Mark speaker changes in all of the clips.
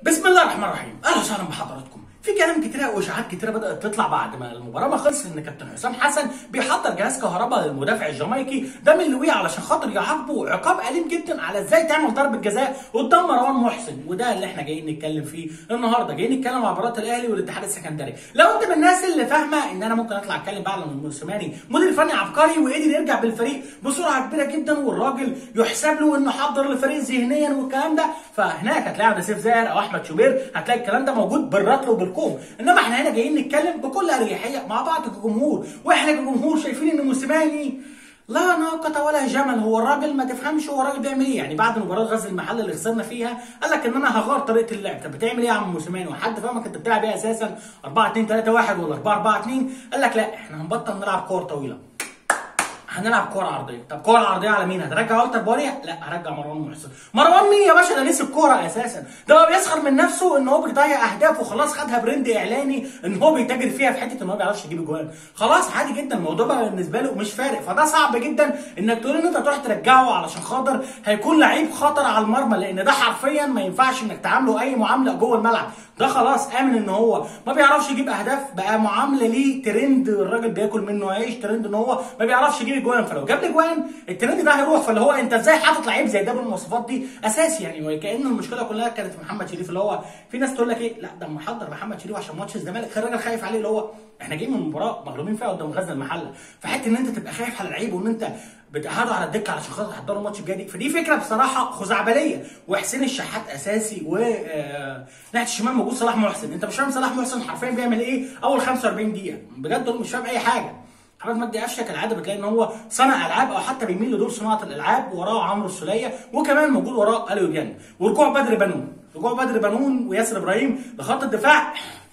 Speaker 1: بسم الله الرحمن الرحيم اهلا وسهلا بحضراتكم في كلام كتير واشاعات كتيره بدات تطلع بعد ما المباراه ما خلصت ان كابتن حسام حسن بيحضر جهاز كهرباء للمدافع الجامايكي ده من لوي علشان خاطر يعاقبه عقاب اليم جدا على ازاي تعمل ضربه جزاء قدام مروان محسن وده اللي احنا جايين نتكلم فيه النهارده جايين نتكلم على مباراه الاهلي والاتحاد السكندري لو انت من الناس اللي فاهمه ان انا ممكن اطلع اتكلم بقى على الموسيماني مدير فني عبقري وقدر يرجع بالفريق بسرعه كبيره جدا والراجل يحسب له انه حضر الفريق ذهنيا والكلام ده فهناك هتلاقي عبد السيف زاهر او احمد شوبير هتلاقي الكلام ده موجود بالرطل وبالكوم انما احنا هنا جايين نتكلم بكل اريحيه مع بعض كجمهور واحنا كجمهور شايفين ان موسيماني لا ناقة ولا جمل هو الراجل ما تفهمش هو الراجل بيعمل ايه يعني بعد مباراة غزل المحل اللي خسرنا فيها قال لك ان انا هغير طريقة اللعب طب بتعمل ايه يا عم موسيماني وحد فاهمك انت بتلعب ايه اساسا 4 2 3 1 ولا 4 4 2 قال لك لا احنا هنبطل نلعب كور طويلة هنلعب كوره عرضيه طب كوره عرضيه على مين هترجع والتر بوريا لا هرجع مروان محسن مروان مين يا باشا ده نسي الكوره اساسا ده هو بيسخر من نفسه ان هو بيضيع اهداف وخلاص خدها برند اعلاني ان هو بيتاجر فيها في حته ان هو ما بيعرفش يجيب اجوان خلاص عادي جدا الموضوع بقى بالنسبه له مش فارق فده صعب جدا انك تقول ان انت تروح ترجعه علشان خاطر هيكون لعيب خطر على المرمى لان ده حرفيا ما ينفعش انك تعامله اي معامله جوه الملعب ده خلاص امن ان هو ما بيعرفش يجيب اهداف بقى معامله ليه ترند الراجل بياكل منه عيش ترند ان هو ما بيعرفش يجيب اجوان فلو جاب لي اجوان الترند ده هيروح فاللي هو انت ازاي حاطط لعيب زي ده بالمواصفات دي اساسي يعني وكان المشكله كلها كانت في محمد شريف اللي هو في ناس تقول لك ايه لا ده محضر محمد شريف عشان ماتش الزمالك الراجل خايف عليه اللي هو احنا جايين من مباراه مغلوبين فيها قدام غزل المحله فحته ان انت تبقى خايف على لعيب وان انت بتقعده على الدكه علشان خاطر تحضروا الماتش الجاي دي فدي فكره بصراحه خزعبليه وحسين الشحات اساسي و ناحيه الشمال موجود صلاح محسن انت مش فاهم صلاح محسن حرفيا بيعمل ايه اول 45 دقيقه بجد مش فاهم اي حاجه محمد مجدي قفشه كالعاده بتلاقي ان هو صنع العاب او حتى بيميل لدور صناعه الالعاب وراه عمرو السوليه وكمان موجود وراه اليو ديانج ورجوع بدر بنون رجوع بدر بنون وياسر ابراهيم لخط الدفاع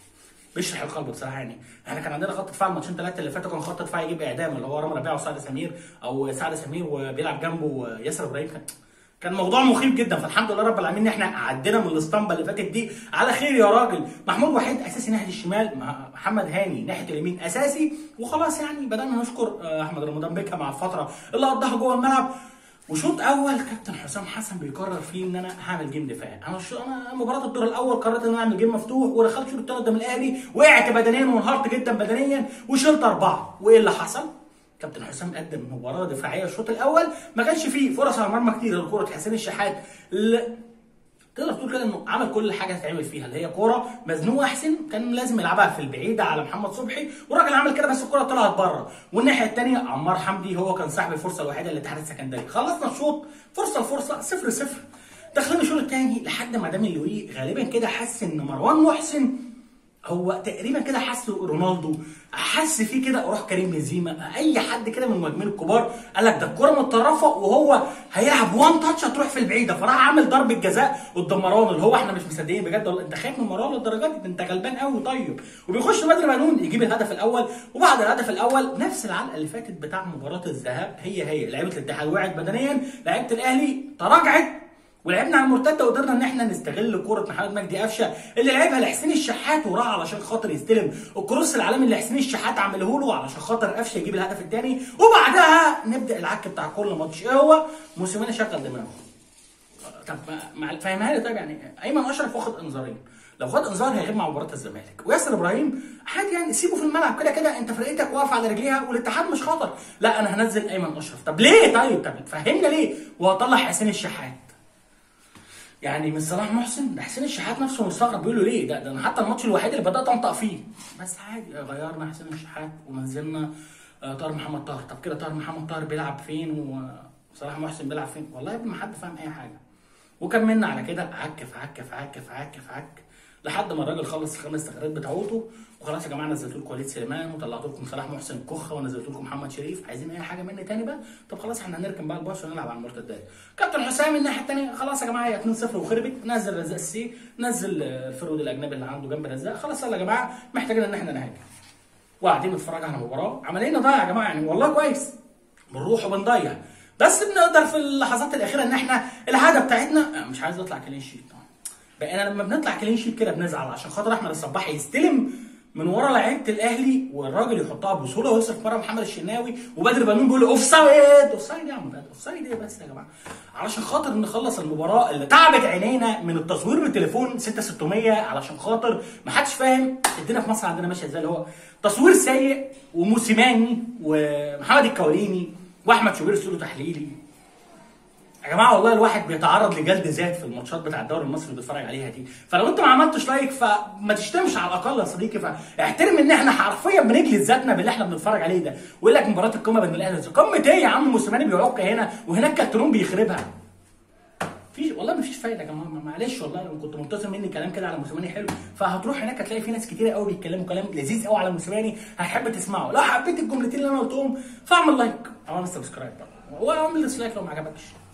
Speaker 1: بيشرح القلب بصراحه يعني احنا كان عندنا خط دفاع الماتشين ثلاثه اللي فاتوا كان خط دفاع يجيب اعدام اللي هو رامي ربيعه وسعد سمير او سعد سمير وبيلعب جنبه ياسر ابراهيم كان كان موضوع مخيف جدا فالحمد لله رب العالمين ان احنا عدينا من الاسطمبه اللي فاتت دي على خير يا راجل محمود وحيد اساسي ناحيه الشمال مع محمد هاني ناحيه اليمين اساسي وخلاص يعني بدانا نشكر احمد رمضان بيكا مع الفتره اللي قضاها جوه الملعب وشوط اول كابتن حسام حسن بيقرر فيه ان انا هعمل جيم دفاعي انا شو انا مباراه الدور الاول قررت ان انا اعمل جيم مفتوح ودخلت الشوط الثاني قدام الاهلي وقعت بدنيا وانهارت جدا بدنيا وشلت اربعه وايه اللي حصل؟ كابتن حسام قدم مباراه دفاعيه الشوط الاول ما كانش فيه فرص على المرمى كتير غير كوره حسين الشحات ل... تقدر تقول كده انه عمل كل حاجه تتعمل فيها اللي هي كوره مزنوقه احسن كان لازم يلعبها في البعيده على محمد صبحي والراجل عمل كده بس الكوره طلعت بره والناحيه الثانيه عمار حمدي هو كان صاحب الفرصه الوحيده للاتحاد السكندري خلصنا الشوط فرصه لفرصه صفر صفر داخلين الشوط الثاني لحد ما دامي لوي غالبا كده حس ان مروان محسن هو تقريبا كده حس رونالدو حس فيه كده روح كريم بنزيما اي حد كده من المهاجمين الكبار قال لك ده الكوره متطرفه وهو هيلعب وان تاتش هتروح في البعيده فراح عامل ضربه جزاء قدام مروان اللي هو احنا مش مصدقين بجد والله انت خايف من مروان للدرجه دي انت غلبان قوي طيب وبيخش بدر بنون يجيب الهدف الاول وبعد الهدف الاول نفس العلقه اللي فاتت بتاع مباراه الذهاب هي هي لعيبه الاتحاد وقعت بدنيا لعيبه الاهلي تراجعت ولعبنا على المرتده وقدرنا ان احنا نستغل كوره محمد مجدي قفشه اللي لعبها لحسين الشحات وراح علشان خاطر يستلم الكروس العالمي اللي حسين الشحات عمله له علشان خاطر قفشه يجيب الهدف الثاني وبعدها نبدا العك بتاع كل ماتش ايه هو موسيماني شغل دماغه طب مع فاهمها لي طيب يعني ايمن اشرف واخد انذارين لو خد انذار هيغيب مع مباراه الزمالك وياسر ابراهيم عادي يعني سيبه في الملعب كده كده انت فرقتك واقفه على رجليها والاتحاد مش خطر لا انا هنزل ايمن اشرف طب ليه طيب طب فهمنا ليه وهطلع حسين الشحات يعني من صلاح محسن ده حسين الشحات نفسه مستغرب بيقول له ليه ده, ده انا حتى الماتش الوحيد اللي بدات انطق فيه بس عادي غيرنا حسين الشحات ونزلنا طاهر محمد طاهر طب كده طاهر محمد طاهر بيلعب فين وصلاح محسن بيلعب فين والله يا ابني ما حد فاهم اي حاجه وكملنا على كده عك في عك في عك في عك في عك لحد ما الراجل خلص الخمس تغييرات بتاعته وخلاص يا جماعه نزلت لكم وليد سليمان وطلعت لكم صلاح محسن كخه ونزلت لكم محمد شريف عايزين اي حاجه مني تاني بقى طب خلاص احنا هنركن بقى الباص ونلعب على المرتدات كابتن حسام الناحيه الثانيه خلاص يا جماعه هي 2-0 وخربت نزل رزاق السي نزل الفرود الاجنبي اللي عنده جنب رزاق خلاص يلا يا جماعه محتاجين ان احنا نهاجم وقاعدين نتفرج على مباراه عمالين نضيع يا جماعه يعني والله كويس بنروح وبنضيع بس بنقدر في اللحظات الاخيره ان احنا العاده بتاعتنا مش عايز اطلع كلين شيت بقينا لما بنطلع كلين شيت كده بنزعل عشان خاطر احمد الصباح يستلم من ورا لعيبه الاهلي والراجل يحطها بسهوله ويصرف مره محمد الشناوي وبدر بنون بيقول اوف سايد اوف سايد يا عم بدر اوف سايد ايه بس يا جماعه علشان خاطر نخلص المباراه اللي تعبت عينينا من التصوير بالتليفون 6600 علشان خاطر ما حدش فاهم الدنيا في مصر عندنا ماشيه ازاي اللي هو تصوير سيء وموسيماني ومحمد الكواليني واحمد شوبير استوديو تحليلي يا جماعه والله الواحد بيتعرض لجلد ذات في الماتشات بتاع الدوري المصري اللي بيتفرج عليها دي فلو انت ما عملتش لايك فما تشتمش على الاقل يا صديقي فاحترم ان احنا حرفيا بنجلد ذاتنا باللي احنا بنتفرج عليه ده ويقول لك مباراه القمه بين الاهلي قمه ايه يا عم موسيماني بيعق هنا وهناك كالترون بيخربها فيش والله ما فيش فايده يا جماعه معلش والله لو كنت منتظم مني كلام كده على موسيماني حلو فهتروح هناك هتلاقي في ناس كتير قوي بيتكلموا كلام لذيذ قوي على موسيماني هتحب تسمعه لو حبيت الجملتين اللي انا قلتهم فاعمل لايك او اعمل سبسكرايب بقى واعمل ديسلايك لو ما عجبكش